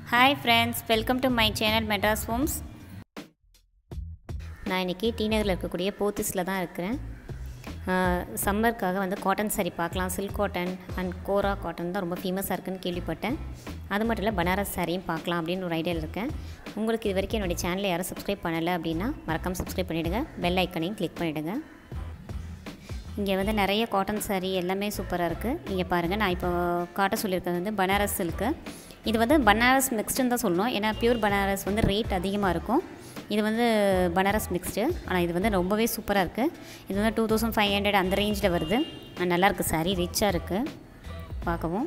hi friends welcome to my channel Madras homes நான் இன்றைக்கி D நகரில் இருக்கக்கூடிய போத்திஸில் தான் இருக்கிறேன் சம்மருக்காக வந்து காட்டன் saree பார்க்கலாம் silk cotton and kora cotton தான் ரொம்ப ஃபேமஸாக இருக்குன்னு கேள்விப்பட்டேன் அது மட்டும் இல்லை பனாரஸ் சாரியும் பார்க்கலாம் அப்படின்னு ஒரு ஐடியாவில் இருக்கேன் உங்களுக்கு இது வரைக்கும் என்னுடைய சேனலை யாரும் சப்ஸ்கிரைப் பண்ணலை அப்படின்னா மறக்காம சப்ஸ்கிரைப் பண்ணிவிடுங்க பெல் ஐக்கனையும் கிளிக் பண்ணிவிடுங்க இங்கே வந்து நிறைய காட்டன் saree எல்லாமே சூப்பராக இருக்குது இங்கே பாருங்கள் நான் இப்போ காட்ட சொல்லியிருக்கிறது வந்து பனாரஸ் சில்க்கு இது வந்து பனாரஸ் மிக்ஸ்டுன்னு தான் சொல்லணும் ஏன்னா பியூர் பனாரஸ் வந்து ரேட் அதிகமாக இருக்கும் இது வந்து பனாரஸ் மிக்ஸ்டு ஆனால் இது வந்து ரொம்பவே சூப்பராக இருக்குது இது வந்து டூ தௌசண்ட் ஃபைவ் ஹண்ட்ரட் அந்த ரேஞ்சில் வருது ஆனா, நல்லா இருக்குது saree ரிச்சாக இருக்குது பார்க்கவும்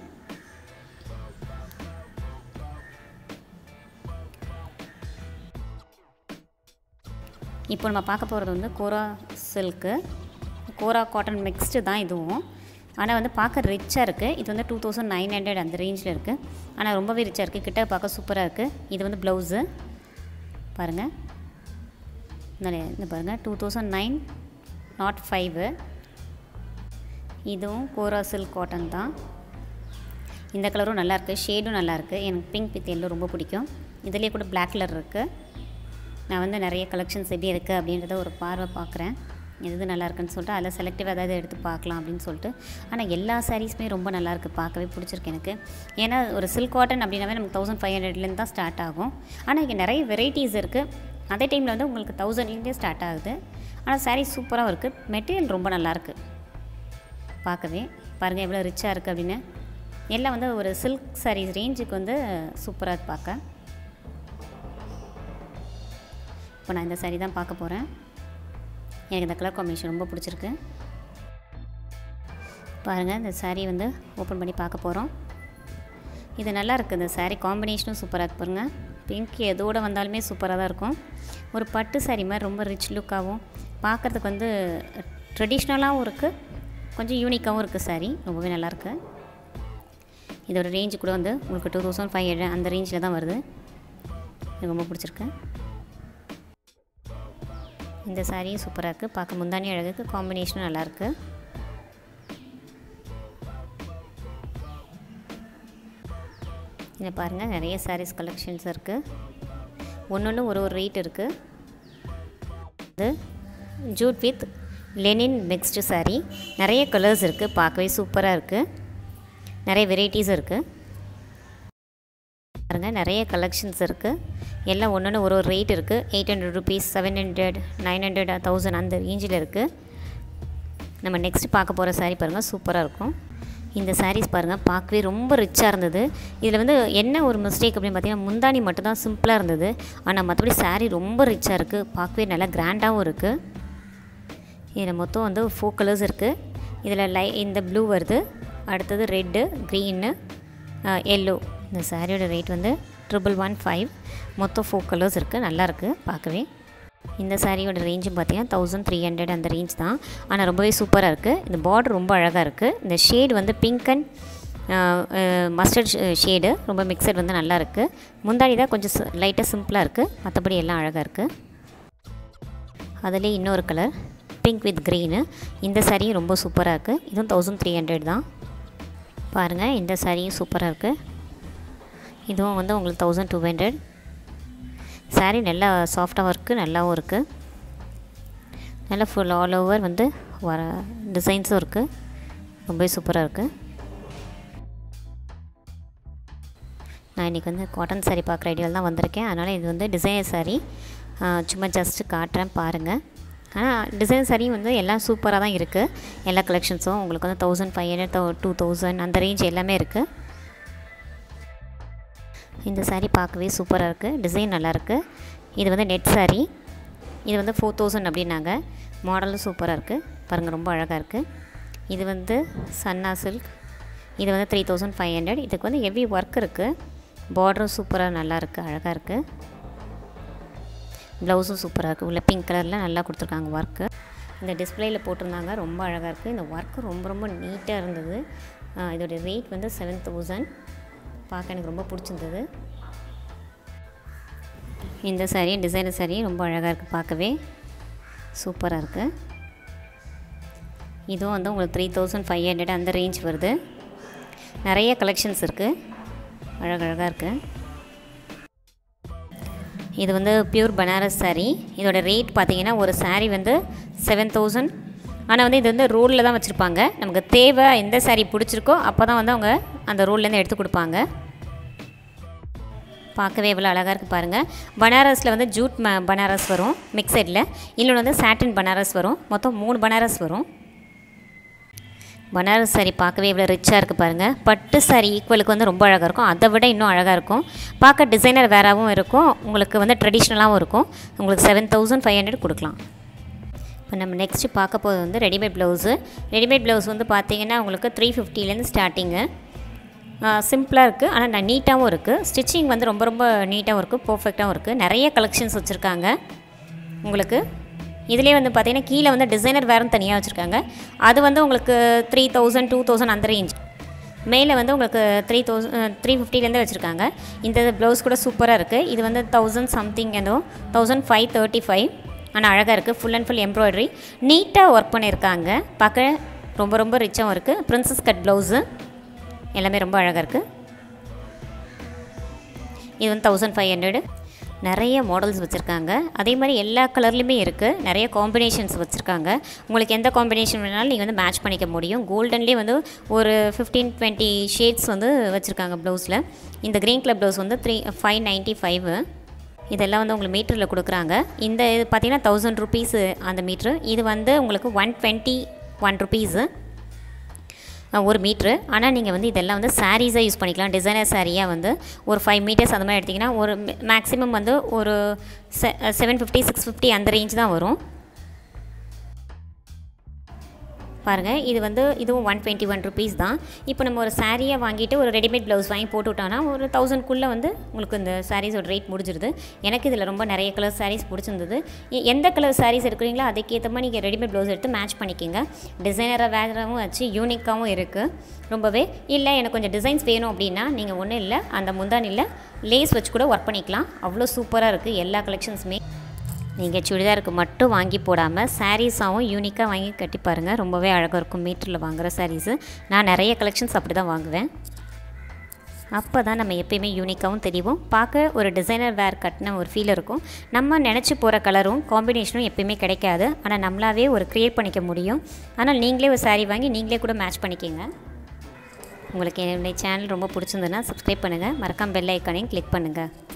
இப்போ நம்ம பார்க்க போகிறது வந்து kora silk kora cotton mixed தான் இதுவும் ஆனால் வந்து பார்க்க ரிச்சாக இருக்குது இது வந்து டூ தௌசண்ட் நைன் ஹண்ட்ரட் அந்த ரேஞ்சில் இருக்குது ஆனால் ரொம்பவே ரிச்சாக இருக்குது கிட்ட பார்க்க சூப்பராக இருக்குது இது வந்து ப்ளவுஸு பாருங்கள் இந்த இந்த பாருங்கள் two thousand nine nought five இதுவும் கோரா சில்க் காட்டன் தான் இந்த கலரும் நல்லாயிருக்கு ஷேடும் நல்லாயிருக்கு எனக்கு பிங்க் வித் எல்லோ ரொம்ப பிடிக்கும் இதுலேயே கூட Black கலர் இருக்குது நான் வந்து நிறைய கலெக்ஷன்ஸ் எப்படி இருக்குது அப்படின்றத ஒரு பார்வை பார்க்குறேன் எது நல்லா இருக்குன்னு சொல்லிட்டு அதில் செலக்டிவாக ஏதாவது எடுத்து பார்க்கலாம் அப்படின்னு சொல்லிட்டு ஆனால் எல்லா சாரீஸுமே ரொம்ப நல்லாயிருக்கு பார்க்கவே பிடிச்சிருக்கு எனக்கு ஏன்னா ஒரு சில்க் காட்டன் அப்படின்னாவே நமக்கு தௌசண்ட் ஃபைவ் ஹண்ட்ரட்லேருந்து தான் ஸ்டார்ட் ஆகும் ஆனால் இங்கே நிறைய வெரைட்டிஸ் இருக்குது அதே டைமில் வந்து உங்களுக்கு தௌசண்ட்லேருந்தே ஸ்டார்ட் ஆகுது ஆனால் சாரீ சூப்பராகவும் இருக்குது மெட்டீரியல் ரொம்ப நல்லாயிருக்கு பார்க்கவே பாருங்கள் எவ்வளோ ரிச்சாக இருக்குது அப்படின்னு எல்லாம் வந்து ஒரு சில்க் சாரீஸ் ரேஞ்சுக்கு வந்து சூப்பராக இருக்கு பார்க்க இப்போ நான் இந்த saree தான் பார்க்க போகிறேன் எனக்கு இந்த கலர் காம்பினேஷன் ரொம்ப பிடிச்சிருக்கு பாருங்கள் இந்த saree வந்து ஓப்பன் பண்ணி பார்க்க போகிறோம் இது நல்லா இருக்குது இந்த saree காம்பினேஷனும் சூப்பராக இருக்கு பாருங்கள் பிங்க் எதோடு வந்தாலுமே சூப்பராக தான் இருக்கும் ஒரு பட்டு saree மாதிரி ரொம்ப ரிச் லுக்காகவும் பார்க்குறதுக்கு வந்து ட்ரெடிஷ்னலாகவும் இருக்குது கொஞ்சம் யூனிக்காகவும் இருக்குது saree ரொம்பவே நல்லாயிருக்கு இதோட ரேஞ்சு கூட வந்து உங்களுக்கு டூ தௌசண்ட் ஃபைவ் ஹண்ட்ரட் அந்த ரேஞ்சில் தான் வருது எனக்கு ரொம்ப பிடிச்சிருக்கு இந்த சாரியும் சூப்பராக இருக்குது பார்க்க முந்தானி அழகுக்கு காம்பினேஷனும் நல்லாயிருக்கு இதை பாருங்கள் நிறைய சாரீஸ் கலெக்ஷன்ஸ் இருக்குது ஒன்று ஒன்று ஒரு ஒரு ரேட் இருக்குது இது jute with linen mixed saree நிறைய கலர்ஸ் இருக்குது பார்க்கவே சூப்பராக இருக்குது நிறைய வெரைட்டிஸ் இருக்குது பாருங்கள் நிறைய கலெக்ஷன்ஸ் இருக்குது எல்லாம் ஒன்று ஒன்று ஒரு ஒரு ரேட் இருக்குது eight hundred rupees seven hundred nine hundred thousand அந்த ரேஞ்சில் இருக்குது நம்ம நெக்ஸ்ட் பார்க்க போகிற saree பாருங்கள் சூப்பராக இருக்கும் இந்த sarees பாருங்கள் பார்க்கவே ரொம்ப ரிச்சாக இருந்தது இதில் வந்து என்ன ஒரு மிஸ்டேக் அப்படின்னு பார்த்தீங்கன்னா முந்தானி மட்டும்தான் சிம்பிளாக இருந்தது ஆனால் மற்றபடி saree ரொம்ப ரிச்சாக இருக்குது பார்க்கவே நல்லா கிராண்டாகவும் இருக்குது இதில் மொத்தம் வந்து ஃபோர் கலர்ஸ் இருக்குது இதில் லை இந்த ப்ளூ வருது அடுத்தது ரெட்டு க்ரீனு எல்லோ இந்த சாரியோட ரேட் வந்து ட்ரிபிள் ஒன் ஃபைவ் மொத்தம் ஃபோர் கலர்ஸ் இருக்குது நல்லாயிருக்கு பார்க்கவே இந்த சாரியோட ரேஞ்சும் பார்த்தீங்கன்னா தௌசண்ட் த்ரீ ஹண்ட்ரட் அந்த ரேஞ்ச் தான் ஆனால் ரொம்பவே சூப்பராக இருக்குது இந்த பார்டர் ரொம்ப அழகாக இருக்குது இந்த ஷேடு வந்து பிங்க் அண்ட் மஸ்டர்ட் ஷேடு ரொம்ப மிக்சட் வந்து நல்லா இருக்குது முந்தாடி தான் கொஞ்சம் லைட்டாக சிம்பிளாக இருக்குது மற்றபடி எல்லாம் அழகாக இருக்குது அதிலே இன்னொரு கலர் பிங்க் வித் க்ரீனு இந்த சாரியும் ரொம்ப சூப்பராக இருக்குது இதுவும் தௌசண்ட் த்ரீ ஹண்ட்ரட் தான் பாருங்கள் இந்த சாரியும் சூப்பராக இருக்குது இதுவும் வந்து உங்களுக்கு தௌசண்ட் டூ ஹண்ட்ரட் சாரீ நல்லா சாஃப்டாகவும் இருக்குது நல்லாவும் இருக்குது நல்லா ஃபுல் ஆல் ஓவர் வந்து வர டிசைன்ஸும் இருக்குது ரொம்பவே சூப்பராக இருக்குது நான் இன்றைக்கி வந்து காட்டன் saree பார்க்குற ஐடியாவில் தான் வந்திருக்கேன் அதனால் இது வந்து டிசைனர் saree சும்மா ஜஸ்ட்டு காட்டுறேன் பாருங்கள் ஆனால் டிசைன் saree வந்து எல்லாம் சூப்பராக தான் இருக்குது எல்லா கலெக்ஷன்ஸும் உங்களுக்கு வந்து thousand five hundred two thousand அந்த ரேஞ்ச் எல்லாமே இருக்குது இந்த saree பார்க்கவே சூப்பராக இருக்குது டிசைன் நல்லாயிருக்கு இது வந்து நெட் saree இது வந்து ஃபோர் தௌசண்ட் அப்படின்னாங்க மாடலும் சூப்பராக இருக்குது பாருங்கள் ரொம்ப அழகாக இருக்குது இது வந்து சன்னா சில்க் இது வந்து த்ரீ தௌசண்ட் ஃபைவ் ஹண்ட்ரட் இதுக்கு வந்து ஹெவி ஒர்க் இருக்குது பார்டரும் சூப்பராக நல்லா இருக்குது அழகாக இருக்குது ப்ளவுஸும் சூப்பராக இருக்குது உள்ள பிங்க் கலரில் நல்லா கொடுத்துருக்காங்க ஒர்க்கு இந்த டிஸ்பிளேயில் போட்டிருந்தாங்க ரொம்ப அழகாக இருக்குது இந்த ஒர்க்கு ரொம்ப ரொம்ப நீட்டாக இருந்தது ஆஹ் இதோடைய ரேட் வந்து செவன் தௌசண்ட் பார்க்க எனக்கு ரொம்ப பிடிச்சிருந்தது இந்த saree டிசைனர் saree ரொம்ப அழகாக இருக்குது பார்க்கவே சூப்பராக இருக்குது இதுவும் வந்து உங்களுக்கு த்ரீ தௌசண்ட் ஃபைவ் ஹண்ட்ரட் அந்த ரேஞ்ச் வருது நிறைய கலெக்ஷன்ஸ் இருக்குது அழகழகாக இருக்குது இது வந்து பியூர் பனாரஸ் saree இதோட ரேட் பார்த்தீங்கன்னா ஒரு saree வந்து செவன் தௌசண்ட் ஆனால் வந்து இது வந்து ரோலில் தான் வச்சுருப்பாங்க நமக்கு தேவை எந்த saree பிடிச்சிருக்கோ அப்போ தான் வந்து அவங்க அந்த ரோல்லேருந்து எடுத்து கொடுப்பாங்க பார்க்கவே எவ்வளோ அழகாக இருக்குது பாருங்கள் பனாரஸில் வந்து ஜூட் ம பனாரஸ் வரும் மிக்சடில் இன்னொன்று வந்து சாட்டின் பனாரஸ் வரும் மொத்தம் மூணு பனாரஸ் வரும் பனாரஸ் saree பார்க்கவே இவ்வளோ ரிச்சாக இருக்குது பாருங்கள் பட்டு saree ஈக்குவலுக்கு வந்து ரொம்ப அழகாக இருக்கும் அதை விட இன்னும் அழகாக இருக்கும் பார்க்க டிசைனர் வேறாகவும் இருக்கும் உங்களுக்கு வந்து ட்ரெடிஷ்னலாகவும் இருக்கும் உங்களுக்கு செவன் தௌசண்ட் ஃபைவ் ஹண்ட்ரட் கொடுக்கலாம் இப்போ நம்ம நெக்ஸ்ட்டு பார்க்க போகிறது வந்து ரெடிமேட் ப்ளவுஸு ரெடிமேட் ப்ளவுஸ் வந்து பார்த்தீங்கன்னா உங்களுக்கு த்ரீ ஃபிஃப்டிலேருந்து ஸ்டார்டிங்கு சிம்பிளாக இருக்குது ஆனால் நான் நீட்டாகவும் இருக்குது ஸ்டிச்சிங் வந்து ரொம்ப ரொம்ப நீட்டாகவும் இருக்குது பர்ஃபெக்டாகவும் இருக்குது நிறைய கலெக்ஷன்ஸ் வச்சுருக்காங்க உங்களுக்கு இதிலே வந்து பார்த்தீங்கன்னா கீழே வந்து டிசைனர் வேறும் தனியாக வச்சுருக்காங்க அது வந்து உங்களுக்கு த்ரீ தௌசண்ட் டூ தௌசண்ட் அந்த ரேஞ்ச் மேலே வந்து உங்களுக்கு த்ரீ தௌசண்ட் த்ரீ ஃபிஃப்டிலேருந்து வச்சுருக்காங்க இந்த ப்ளவுஸ் கூட சூப்பராக இருக்குது இது வந்து தௌசண்ட் சம்திங் ஏதோ தௌசண்ட் ஃபைவ் தேர்ட்டி ஃபைவ் ஆனால் அழகாக இருக்குது ஃபுல் அண்ட் ஃபுல் எம்ப்ராய்டரி நீட்டாக ஒர்க் பண்ணியிருக்காங்க பார்க்க ரொம்ப ரொம்ப ரிச்சாகவும் இருக்குது பிரின்சஸ் கட் ப்ளவுஸு எல்லாமே ரொம்ப அழகாக இருக்குது இது வந்து தௌசண்ட் ஃபைவ் ஹண்ட்ரடு நிறைய மாடல்ஸ் வச்சுருக்காங்க அதே மாதிரி எல்லா கலர்லேயுமே இருக்குது நிறைய காம்பினேஷன்ஸ் வச்சுருக்காங்க உங்களுக்கு எந்த காம்பினேஷன் வேணாலும் நீங்கள் வந்து மேட்ச் பண்ணிக்க முடியும் கோல்டன்லேயே வந்து ஒரு ஃபிஃப்டீன் டுவெண்ட்டி ஷேட்ஸ் வந்து வச்சுருக்காங்க ப்ளவுஸில் இந்த க்ரீன் கலர் ப்ளவுஸ் வந்து த்ரீ ஃபைவ் நைன்ட்டி ஃபைவ் இதெல்லாம் வந்து உங்களுக்கு மீட்டரில் கொடுக்குறாங்க இந்த இது பார்த்தீங்கன்னா தௌசண்ட் ருபீஸு அந்த மீட்ரு இது வந்து உங்களுக்கு ஒன் டுவெண்ட்டி ஒன் ருபீஸு ஒரு மீட்ரு ஆனால் நீங்கள் வந்து இதெல்லாம் வந்து சாரீஸாக யூஸ் பண்ணிக்கலாம் டிசைனர் சாரியாக வந்து ஒரு ஃபைவ் மீட்டர்ஸ் அந்த மாதிரி எடுத்திங்கன்னா ஒரு மேக்ஸிமம் வந்து ஒரு செ செவன் ஃபிஃப்டி சிக்ஸ் ஃபிஃப்டி அந்த ரேஞ்ச் தான் வரும் பாருங்கள் இது வந்து இதுவும் ஒன் டுவெண்ட்டி ஒன் ருபீஸ் தான் இப்போ நம்ம ஒரு சாரியாக வாங்கிட்டு ஒரு ரெடிமேட் ப்ளவுஸ் வாங்கி போட்டு விட்டோன்னா ஒரு தௌசண்ட்குள்ளே வந்து உங்களுக்கு இந்த சாரீஸோட ரேட் முடிஞ்சிருது எனக்கு இதில் ரொம்ப நிறைய கலர் சாரீஸ் பிடிச்சிருந்தது எ- எந்த கலர் சாரீஸ் எடுக்கிறீங்களோ அதுக்கேற்ற மாதிரி நீங்கள் ரெடிமேட் ப்ளவுஸ் எடுத்து மேட்ச் பண்ணிக்கோங்க டிசைனராக வேறாகவும் வச்சு யூனிக்காகவும் இருக்குது ரொம்பவே இல்லை எனக்கு கொஞ்சம் டிசைன்ஸ் வேணும் அப்படின்னா நீங்கள் ஒன்றும் இல்லை அந்த முந்தானியில் லேஸ் வச்சு கூட ஒர்க் பண்ணிக்கலாம் அவ்வளோ சூப்பராக இருக்குது எல்லா கலெக்ஷன்ஸுமே நீங்கள் சுடிதாருக்கு மட்டும் வாங்கி போடாமல் சாரீஸாகவும் யூனிக்காக வாங்கி கட்டி பாருங்கள் ரொம்பவே அழகாக இருக்கும் மீட்டரில் வாங்குகிற சாரீஸு நான் நிறைய கலெக்ஷன்ஸ் அப்படி தான் வாங்குவேன் அப்போ தான் நம்ம எப்பயுமே யூனிக்காகவும் தெரியும் பார்க்க ஒரு டிசைனர் வேர் கட்டின ஒரு ஃபீல் இருக்கும் நம்ம நினச்சி போகிற கலரும் காம்பினேஷனும் எப்பயுமே கிடைக்காது ஆனால் நம்மளாவே ஒரு க்ரியேட் பண்ணிக்க முடியும் ஆனால் நீங்களே ஒரு saree வாங்கி நீங்களே கூட மேட்ச் பண்ணிக்கோங்க உங்களுக்கு என்னுடைய சேனல் ரொம்ப பிடிச்சிருந்ததுன்னா சப்ஸ்கிரைப் பண்ணுங்கள் மறக்காம பெல் ஐக்கானையும் கிளிக் பண்ணுங்கள்